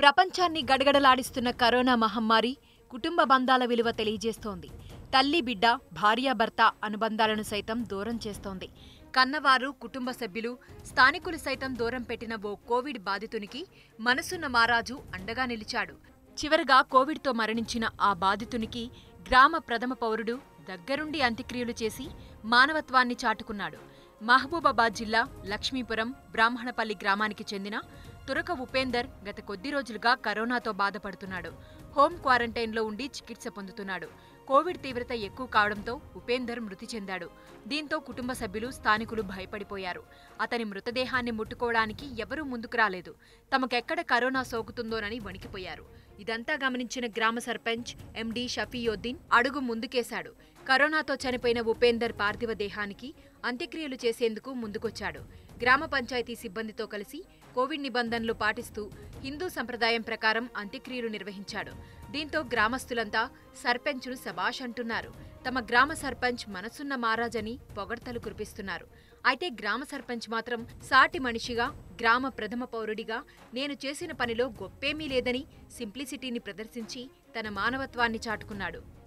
ప్రపంచాన్ని గడగడలాడిస్తున్న కరోనా మహమ్మారి కుటుంబ బంధాల విలువ తెలియజేస్తోంది తల్లి బిడ్డ భార్యాభర్త అనుబంధాలను సైతం దూరం చేస్తోంది కన్నవారు కుటుంబ సభ్యులు స్థానికులు సైతం దూరం పెట్టిన ఓ కోవిడ్ బాధితునికి మనసున్న మారాజు అండగా నిలిచాడు చివరగా కోవిడ్తో మరణించిన ఆ బాధితునికి గ్రామ ప్రథమ పౌరుడు దగ్గరుండి అంత్యక్రియలు చేసి మానవత్వాన్ని చాటుకున్నాడు మహబూబాబాద్ జిల్లా లక్ష్మీపురం బ్రాహ్మణపల్లి గ్రామానికి చెందిన తురక ఉపేందర్ గత కొద్ది రోజులుగా కరోనాతో బాధపడుతున్నాడు హోం క్వారంటైన్లో ఉండి చికిత్స పొందుతున్నాడు కోవిడ్ తీవ్రత ఎక్కువ కావడంతో ఉపేందర్ మృతి చెందాడు దీంతో కుటుంబ సభ్యులు స్థానికులు భయపడిపోయారు అతని మృతదేహాన్ని ముట్టుకోవడానికి ఎవరూ ముందుకు రాలేదు తమకెక్కడ కరోనా సోకుతుందోనని వణికిపోయారు ఇదంతా గమనించిన గ్రామ సర్పంచ్ ఎండి షఫీయోద్దీన్ అడుగు ముందుకేశాడు కరోనాతో చనిపోయిన ఉపేందర్ పార్థివ దేహానికి అంత్యక్రియలు చేసేందుకు ముందుకొచ్చాడు గ్రామ పంచాయతీ సిబ్బందితో కలిసి కోవిడ్ నిబంధనలు పాటిస్తూ హిందూ సంప్రదాయం ప్రకారం అంత్యక్రియలు నిర్వహించాడు దీంతో గ్రామస్తులంతా సర్పంచ్ను శబాష్ అంటున్నారు తమ గ్రామ సర్పంచ్ మనసున్న మారాజని పొగడ్తలు కురిపిస్తున్నారు అయితే గ్రామ సర్పంచ్ మాత్రం సాటి మనిషిగా గ్రామ ప్రథమ పౌరుడిగా నేను చేసిన పనిలో గొప్పేమీ లేదని సింప్లిసిటీని ప్రదర్శించి తన మానవత్వాన్ని చాటుకున్నాడు